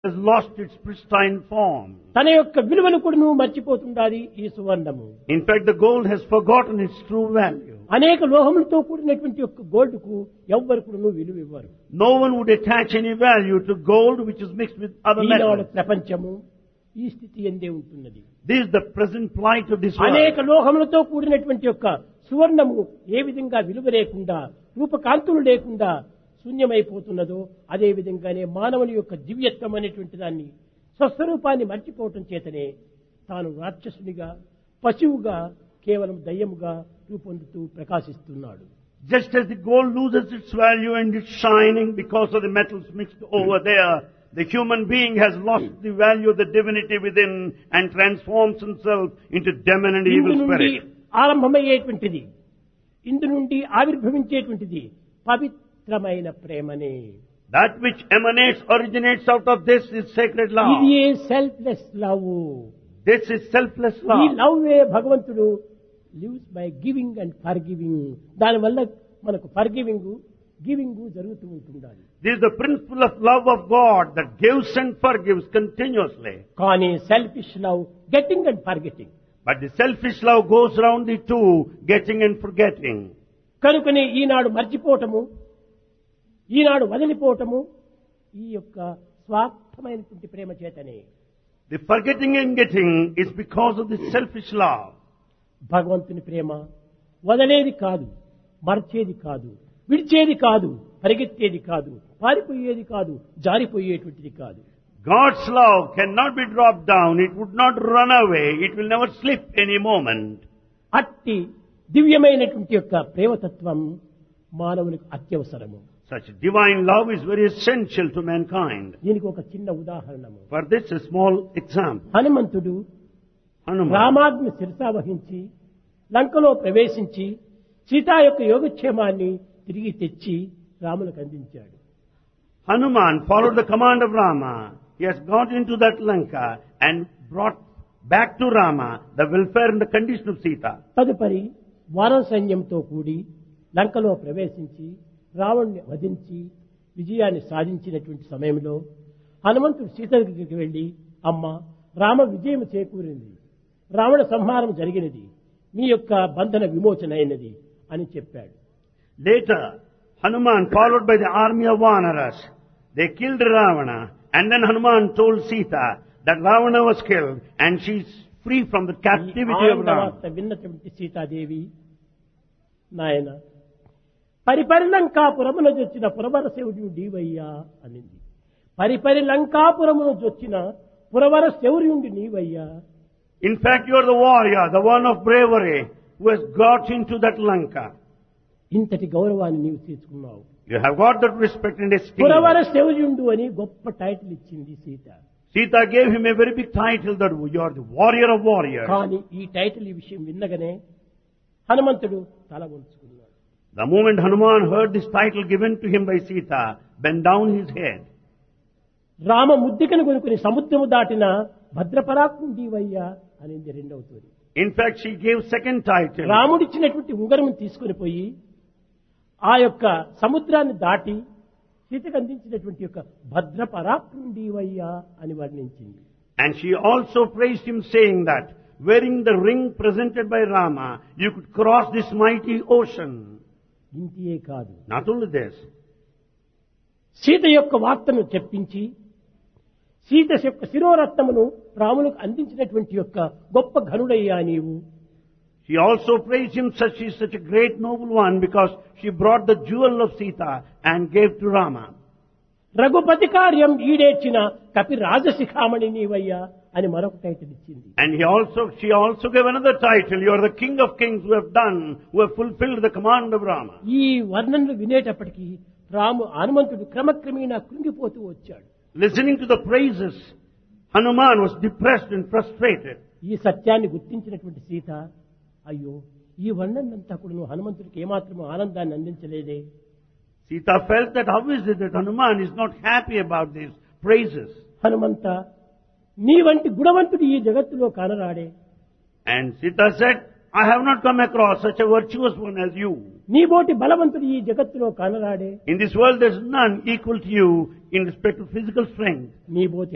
has lost its pristine form. తన యొక్క విలువను కూడా నువ్వు మర్చిపోతుండాలి ఈ సువర్ణము In fact, the gold has forgotten its true value. అనేక లోహములతో కూడినటువంటి యొక్క గోల్డ్ కు ఎవ్వరు కూడా నువ్వు విలువ ఇవ్వరు No one would attach any value to gold which is mixed with other Eenadu metals. ప్రపంచము ఈ స్థితి ఎందే ఉంటున్నది This is the present plight of this అనేక world. లోహములతో కూడినటువంటి యొక్క సువర్ణము ఏ విధంగా విలువ లేకుండా రూపకాంతులు లేకుండా శూన్యమైపోతున్నదో అదే విధంగానే మానవుని యొక్క దివ్యత్వం అనేటువంటి దాన్ని స్వస్వరూపాన్ని మర్చిపోవటం చేతనే తాను రాక్షసునిగా పశువుగా కేవలం దయ్యముగా రూపొందుతూ ప్రకాశిస్తున్నాడు Just as the gold loses its value and its shining because of the metals mixed over there, the human being has lost the value of the divinity within and transforms himself into demon and Indu evil నుండి spirit. ఆరంభమయ్యేటువంటిది ఇందు నుండి ఆవిర్భవించేటువంటిది పవిత్రమైన ప్రేమనే That which emanates, originates out of this is sacred love. ఇది a selfless love This is selfless ఈ love. Love way భగవంతుడు lives by giving and forgiving దానివల్ల మనకు for giving giving జరుగుతూ ఉంటుండాలి This is the principle of love of God that gives and forgives continuously. కానీ selfish love getting and forgetting But the selfish love goes around the two, getting and forgetting. కనుకనే ఈనాడు మర్చిపోవటము ఈనాడు వదిలిపోవటము ఈ యొక్క స్వార్థమైనటువంటి ప్రేమ చేతనే The forgetting and getting is because of the selfish love. భగవంతుని ప్రేమ వదలేది కాదు మర్చేది కాదు విడిచేది కాదు పరిగెత్తేది కాదు పారిపోయేది కాదు జారిపోయేటువంటిది కాదు God's love cannot be dropped down. It would not run away. It will never slip any moment. అట్టి దివ్యమైనటువంటి యొక్క ప్రేమతత్వం మానవునికి అత్యవసరము Such divine love is very essential to mankind. దీనికి ఒక చిన్న ఉదాహరణము For this, a small example. హనుమంతుడు Hanuman. రామాగ్ని శిరసావహించి లంకలో ప్రవేశించి సీతా యొక్క యోగక్షేమాన్ని తిరిగి తెచ్చి రాములకు అందించాడు Hanuman followed the command of Rama. He has got into that Lanka and brought back to Rama the welfare and the condition of Sita. తదుపరి వానర సైన్యంతో కూడి లంకలో ప్రవేశించి రావణ్ణి వధించి విజయాన్ని సాధించినటువంటి సమయంలో హనుమంతుడు సీత దగ్గరికి వెళ్లి అమ్మ రామ విజయం చేకూరింది రావణ సంహారం జరిగినది మీ యొక్క బంధన విమోచన అయినది అని చెప్పాడు Later, Hanuman, followed by the army of Vanaras, they killed Ravana, and then Hanuman told Sita that Ravana was killed and she's free from the ఈ captivity of ఆనంద Ravana. వార్త విన్నటువంటి సీతాదేవి నాయన పరిపరి లంకాపురమున జొచ్చిన పురవర శౌర్యుడు నీవయ్యా అనింది పరిపరి లంకాపురమును జొచ్చిన పురవర శౌర్యుండి నీవయ్యా In fact, you are the warrior, the one of bravery, who has got into that Lanka. ఇంతటి గౌరవాన్ని నీవు తీసుకున్నావు You have got that respect and esteem. పురవర శౌర్యుండు అని గొప్ప టైటిల్ ఇచ్చింది Sita Sita gave him a very big title that you are the warrior of warriors. కానీ ఈ title ఈ విషయం విన్నగానే హనుమంతుడు తల వంచుకున్నాడు The moment Hanuman heard this title given to him by Sita, bent down his head. Rama ముద్దికను కొనుక్కుని సముద్రము దాటిన భద్రపరాకుండీవయ్యా అనింది రెండవ తోరి In fact, she gave second title. రాముడిచ్చినటువంటి ఉంగరం తీసుకుని పోయి ఆ యొక్క సముద్రాన్ని దాటి సీతకు అందించినటువంటి యొక్క భద్ర పరాక్రుండీవయ్యా అని వర్ణించింది And she also praised him saying that, wearing the ring presented by Rama, you could cross this mighty ocean. ఇంటియే కాదు Not only this, సీత యొక్క వార్తను చెప్పించి సీత యొక్క శిరోరత్నమును రాములకు అందించినటువంటి యొక్క గొప్ప ఘనుడయ్యా నీవు she also praised him such, she is such a great noble one because she brought the jewel of Sita and gave to Rama. Raghupathi కార్యం ఈడేర్చిన కపి రాజశిఖామణి నీవయ్యా అని మరొక టైటిల్ ఇచ్చింది And he also, she also gave another title, you are the king of kings who have done, who have fulfilled the command of Rama. ఈ వర్ణనలు వినేటప్పటికీ రాము హనుమంతుడు క్రమక్రమేణా కృంగిపోతూ వచ్చాడు Listening to the praises, Hanuman was depressed and frustrated. ఈ సత్యాన్ని గుర్తించినటువంటి సీత అయ్యో ఈ వర్ణనంతా కూడా నువ్వు హనుమంతుడికి ఏమాత్రం ఆనందాన్ని అందించలేదే Sita felt that how is it that Hanuman is not happy about these praises? Hanumantha నీ వంటి గుణవంతుడు ఈ జగత్తులో కానరాడే And Sita said, I have not come across such a virtuous one as you. నీ బోటి బలవంతుడు ఈ జగత్తులో కానరాడే In this world there is none equal to you in respect to physical strength. నీ బోటి